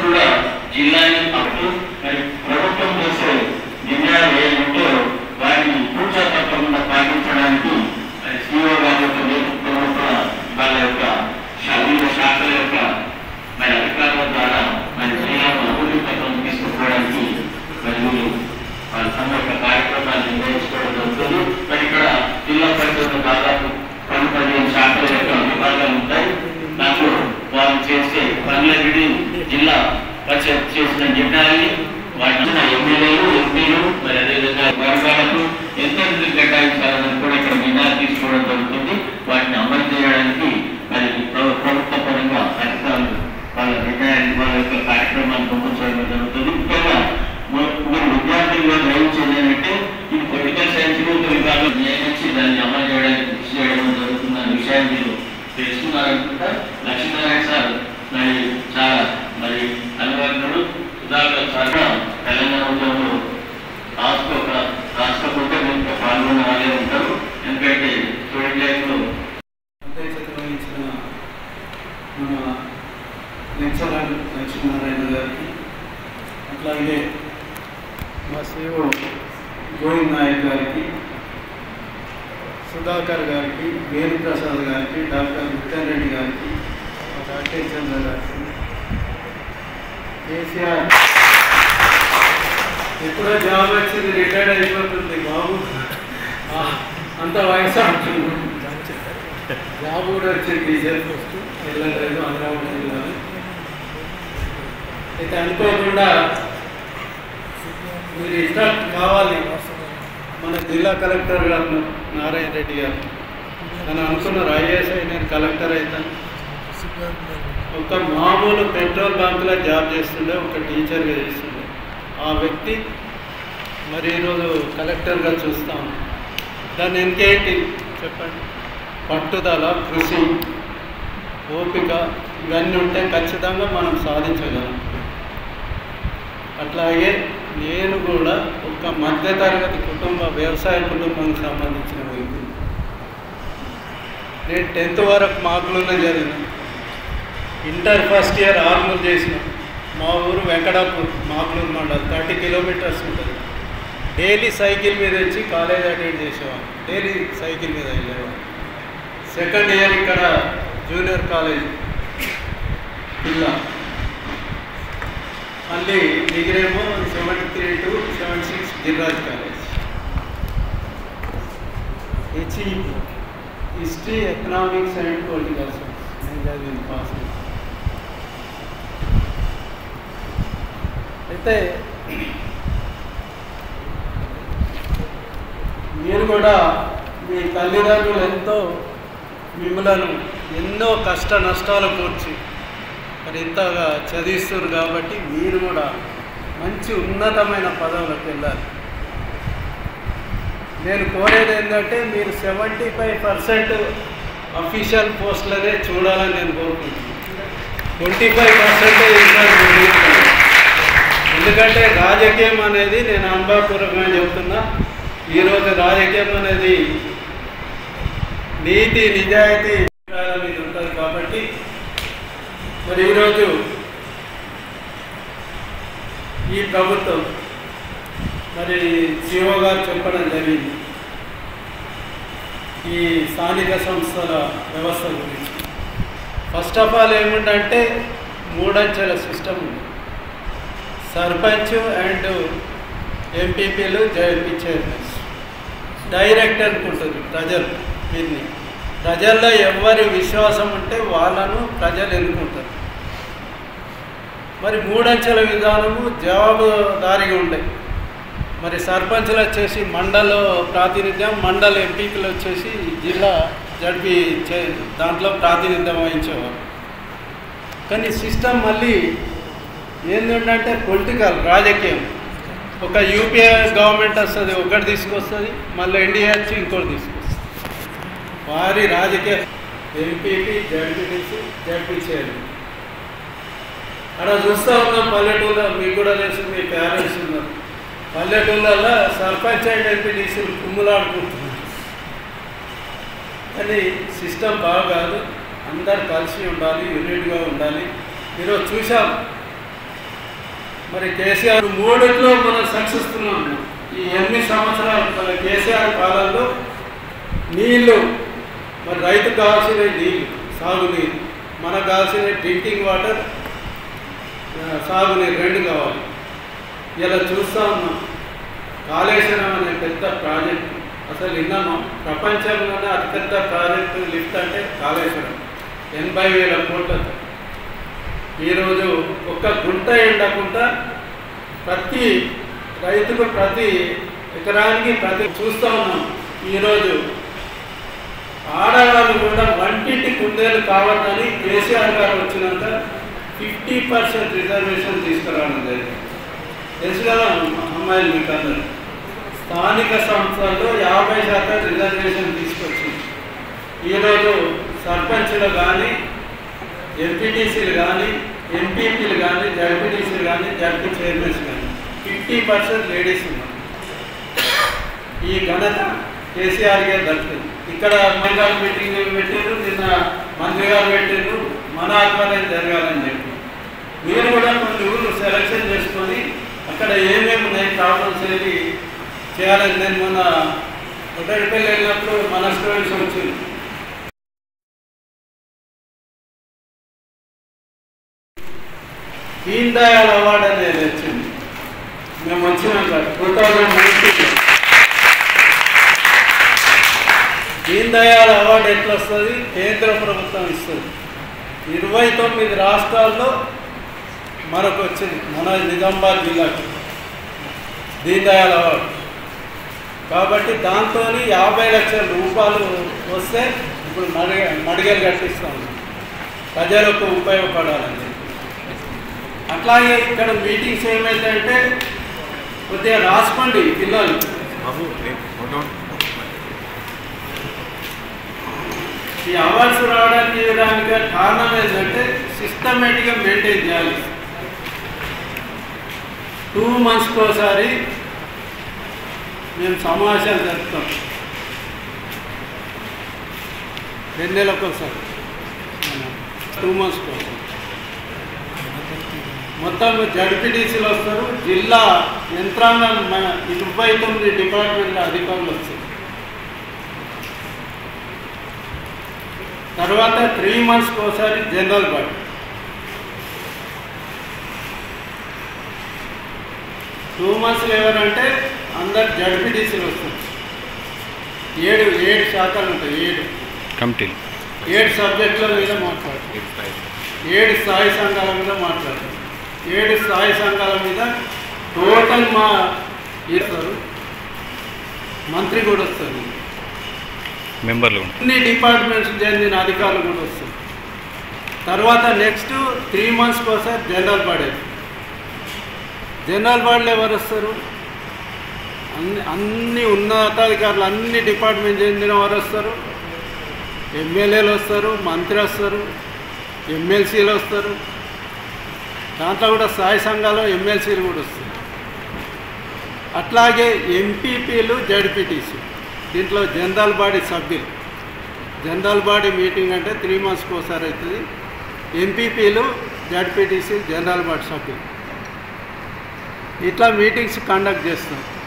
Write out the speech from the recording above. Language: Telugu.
కూడా జిల్లాని అప్పుడు మరి ప్రభుత్వం చేసే నిర్ణయాలు ఏమంటే వాటిని పూజా తప్పకుండా పాటించడానికి మరి సీఓ గారి యొక్క నేతృత్వంలో కూడా వాళ్ళ యొక్క వివిధ శాఖల యొక్క మరి అధికారుల ద్వారా మరి జిల్లాను అభివృద్ధి పథకం తీసుకుపోవడానికి మరి వీళ్ళు వాళ్ళ తమ యొక్క కార్యక్రమాలు నిర్వహించుకోవడం జరుగుతుంది మరి ఇక్కడ జిల్లా పరిషత్ దాదాపు పది పదిహేను శాఖల యొక్క విభాగాలు ఉంటాయి దాంట్లో వారు చేసే పనుల విడి జిల్లా పరిషత్ చేసిన నిర్ణయాన్ని వాటిని ఎమ్మెల్యేలు ఎంపీలు మరి అదేవిధంగా వర్గాలకు ఎంత నిధులు కేటాయించాలని కూడా ఇక్కడ నిర్ణయాలు తీసుకోవడం జరుగుతుంది వాటిని అమలు చేయడానికి మరి ప్ర- ప్రభుత్వ పరంగా అధికారులు వాళ్ళ నిర్ణయాన్ని వాళ్ళ యొక్క కార్యక్రమాన్ని పంపించడం జరుగుతుంది ముఖ్యంగా మ- మీరు విద్యార్థులుగా గ్రహించేది ఏంటంటే ఈ పొలిటికల్ సైన్స్ ఒక విభాగం నియమించి దాన్ని అమలు చేయడానికి కృషి చేయడం జరుగుతున్న విషయాన్ని మీరు తెలుసుకున్నారనుకుంటా లక్ష్మీనారాయణ సార్ మరి చాలా మరి అనువర్తుడు సుధాకర్ సార్ కూడా తెలంగాణ ఉద్యమంలో రాష్ట్ర ఒక రాష్ట్ర ప్రభుత్వం పాల్గొన్న వాళ్ళే ఉంటారు ఎందుకంటే స్టూడెంట్ లైఫ్లో అధ్యక్షత వహించిన మన లెక్చరర్ లక్ష్మీనారాయణ గారికి అట్లాగే మా సిఓ గోవింద్ నాయక్ గారికి సుధాకర్ గారికి వేణుప్రసాద్ గారికి డాక్టర్ ముత్యాన్ రెడ్డి గారికి మా రాకేష్ చంద్ర గారికి కేసీఆర్ ఎప్పుడో జాబ్ వచ్చింది రిటైర్డ్ అయిపోతుంది బాబు ఆ, అంత వయసు అంటుంది జాబ్ కూడా వచ్చింది టీచర్ వెళ్ళలేదు అమరావతి జిల్లాలో అయితే అనుకోకుండా మీరు ఇష్టం కావాలి మన జిల్లా కలెక్టర్ గారు నారాయణ రెడ్డి గారు తను అనుకున్నారు ఐఏఎస్ నేను కలెక్టర్ అవుతాను ఒక మామూలు పెట్రోల్ బంక్లో జాబ్ చేస్తుండే ఒక టీచర్గా చేస్తుండే ఆ వ్యక్తి మరి ఈరోజు కలెక్టర్గా చూస్తాం దాన్ని ఇంకేంటి చెప్పండి పట్టుదల కృషి ఓపిక ఇవన్నీ ఉంటే ఖచ్చితంగా మనం సాధించగలం అట్లాగే నేను కూడా ఒక మధ్యతరగతి కుటుంబ వ్యవసాయ కుటుంబానికి సంబంధించిన వ్యక్తి నేను టెన్త్ వరకు మాకులోనే జరిగిన ఇంటర్ ఫస్ట్ ఇయర్ ఆర్మూర్ చేసిన మా ఊరు వెంకటాపూర్ మాకులూరు మండల్ థర్టీ కిలోమీటర్స్ ఉంటుంది డైలీ సైకిల్ మీద వచ్చి కాలేజ్ అటెండ్ చేసేవాళ్ళం డైలీ సైకిల్ మీద వెళ్ళేవాళ్ళం సెకండ్ ఇయర్ ఇక్కడ జూనియర్ కాలేజ్ పిల్ల మళ్ళీ డిగ్రీ ఏమో seventy three to seventy six Giriraj college H E history economics and political science నేను చదివింది పాస్ అయితే మీరు కూడా మీ తల్లిదండ్రులు ఎంతో మిమ్మలను ఎన్నో కష్ట నష్టాలు కూర్చి మరి ఇంతగా చదివిస్తున్నారు కాబట్టి మీరు కూడా మంచి ఉన్నతమైన పదవులకు వెళ్ళాలి నేను కోరేది ఏంటంటే మీరు సెవెంటీ ఫైవ్ పర్సెంట్ అఫీషియల్ పోస్టులనే చూడాలని నేను కోరుకుంటున్నాను ట్వంటీ ఫైవ్ పర్సెంట్ ఎందుకంటే రాజకీయం అనేది నేను అనుభవపూర్వకంగా చెప్తున్నా ఈరోజు రాజకీయం అనేది నీతి నిజాయితీ విషయాల మీద ఉంటుంది కాబట్టి మరి ఈరోజు ఈ ప్రభుత్వం మరి సిఓ గారు చెప్పడం జరిగింది ఈ స్థానిక సంస్థల వ్యవస్థ గురించి ఫస్ట్ ఆఫ్ ఆల్ ఏముందంటే మూడంచెల సిస్టమ్ ఉంది సర్పంచ్ అండ్ ఎంపీపీలు జేఎంపీ చైర్మన్స్ డైరెక్ట్ అనుకుంటుంది ప్రజలు వీరిని ప్రజల్లో ఎవరి విశ్వాసం ఉంటే వాళ్ళను ప్రజలు ఎన్నుకుంటారు మరి మూడంచెల విధానము జవాబుదారీగా ఉండే మరి సర్పంచ్లు వచ్చేసి మండల ప్రాతినిధ్యం మండల ఎంపీలు వచ్చేసి జిల్లా జడ్పీ చే దాంట్లో ప్రాతినిధ్యం వహించేవారు కానీ సిస్టమ్ మళ్ళీ ఏంటంటే పొలిటికల్ రాజకీయం ఒక యూపీఏ గవర్నమెంట్ వస్తుంది ఒకటి తీసుకొస్తుంది మళ్ళీ ఎన్డీఏ వచ్చి ఇంకోటి తీసుకొస్తుంది వారి రాజకీయ ఎంపీపీ జడ్పీటీసీ జడ్పీ చైర్మన్ అక్కడ చూస్తూ ఉన్నాం పల్లెటూళ్ళలో మీకు కూడా తెలుసు మీ పేరెంట్స్ ఉన్నారు పల్లెటూళ్ళల్లో సర్పంచ్ అండ్ ఎంపీటీసీలు కుమ్ములాడుకుంటున్నారు కానీ సిస్టమ్ బాగా కాదు అందరు కలిసి ఉండాలి యూనిట్గా ఉండాలి ఈరోజు చూసాం మరి కేసీఆర్ మూడిట్లో మనం సక్సెస్ఫుల్ ఉన్నాం ఈ ఎనిమిది సంవత్సరాల మన కేసీఆర్ కాలంలో నీళ్లు మరి రైతుకు కావాల్సిన నీళ్ళు సాగునీరు మనకు కావాల్సిన డ్రింకింగ్ వాటర్ ఆ, సాగునీరు రెండు కావాలి ఇలా చూస్తూ ఉన్నాం కాళేశ్వరం అనే పెద్ద ప్రాజెక్ట్ అసలు విన్నామా ప్రపంచంలోనే అతిపెద్ద ప్రాజెక్టు లిఫ్ట్ అంటే కాళేశ్వరం ఎనభై వేల కోట్లతో ఈరోజు ఒక్క గుంట ఎండకుండా ప్రతి రైతుకు ప్రతి ఎకరానికి ప్రతి చూస్తూ ఉన్నాం ఈరోజు ఆడవాళ్ళు కూడా వంటింటి కుందేలు కావద్దని కేసీఆర్ గారు వచ్చినాక ఫిఫ్టీ పర్సెంట్ రిజర్వేషన్ తీసుకురావడం జరిగింది తెలుసు కదా అమ్మాయిలు మీకు అందరూ స్థానిక సంస్థల్లో యాభై శాతం రిజర్వేషన్ తీసుకొచ్చింది ఈరోజు సర్పంచ్లు కానీ ఎంపీటీసీలు కానీ ఎంపీపీలు కానీ జడ్పీటీసీలు కానీ జడ్పీ చైర్మన్స్ కానీ ఫిఫ్టీ పర్సెంట్ లేడీస్ ఉన్నారు ఈ ఘనత కేసీఆర్కే దక్కుతుంది ఇక్కడ మంత్రి గారు మీటింగ్ పెట్టారు నిన్న మంత్రి గారు పెట్టారు మన ఆధ్వర్యం జరగాలని చెప్పి మీరు కూడా కొన్ని ఊళ్ళు సెలక్షన్ చేసుకొని అక్కడ ఏమేమి ఉన్నాయి ప్రాబ్లమ్స్ ఏవి చేయాలని నేను మొన్న కొట్టడిపల్లి వెళ్ళినప్పుడు మన స్టూడెంట్స్ వచ్చింది దీన్ దయాళ్ అవార్డు అనేది వచ్చింది మేము వచ్చినాక two thousand nineteen Deen Dayal award ఎట్లా వస్తుంది కేంద్ర ప్రభుత్వం ఇస్తుంది ఇరవై తొమ్మిది రాష్ట్రాల్లో మనకు వచ్చింది మన నిజామాబాద్ జిల్లాకి దీన్ దయాళ్ అవార్డు కాబట్టి దాంతో యాభై లక్షల రూపాయలు వస్తే ఇప్పుడు మడిగ మడిగలు కట్టిస్తాం ప్రజలకు ఉపయోగపడాలని చెప్పి అట్లాగే ఇక్కడ మీటింగ్స్ ఏమైందంటే కొద్దిగా రాసుకోండి పిల్లలు బాబు రేపు ఫోటో ఈ అవార్డ్స్ రావడానికి ఇవ్వడానికి కారణం ఏంటంటే సిస్టమేటిక్గా మెయింటైన్ చేయాలి టూ మంత్స్కి ఒకసారి మేము సమావేశాలు జరుపుతాం రెండు నెలలకు ఒకసారి టూ మంత్స్కి ఒకసారి మొత్తం జడ్పీటీసీలు వస్తారు జిల్లా యంత్రాంగం మన ఇరవై తొమ్మిది డిపార్ట్మెంట్ల అధికారులు వస్తారు తర్వాత త్రీ మంత్స్కి ఒకసారి జనరల్ బాడీ టూ మంత్స్లో ఎవరంటే అందరు జడ్పీటీసీలు వస్తారు ఏడు ఏడు శాఖలు ఉంటాయి ఏడు కమిటీలు ఏడు సబ్జెక్టుల మీద మాట్లాడతారు ఏడు స్థాయి సంఘాల మీద మాట్లాడతారు ఏడు స్థాయి సంఘాల మీద టోటల్ మా ఇస్తారు మంత్రి కూడా వస్తారు మెంబర్లు ఉంటారు అన్ని డిపార్ట్మెంట్స్ చెందిన అధికారులు కూడా వస్తారు తర్వాత నెక్స్ట్ త్రీ మంత్స్ కోసం జనరల్ బాడీ జనరల్ బాడీలో ఎవరు వస్తారు అన్ని అన్ని ఉన్నతాధికారులు అన్ని డిపార్ట్మెంట్ చెందిన వారు వస్తారు ఎమ్మెల్యేలు వస్తారు మంత్రి వస్తారు ఎమ్మెల్సీలు వస్తారు దాంట్లో కూడా స్థాయి సంఘాలు ఎమ్మెల్సీలు కూడా వస్తారు అట్లాగే ఎంపీపీలు జడ్పీటీసీ దీంట్లో జనరల్ బాడీ సభ్యులు జనరల్ బాడీ మీటింగ్ అంటే త్రీ మంత్స్కి ఒకసారి అవుతుంది ఎంపీపీలు జడ్పీటీసీ జనరల్ బాడీ సభ్యులు ఇట్లా మీటింగ్స్ కండక్ట్ చేస్తాం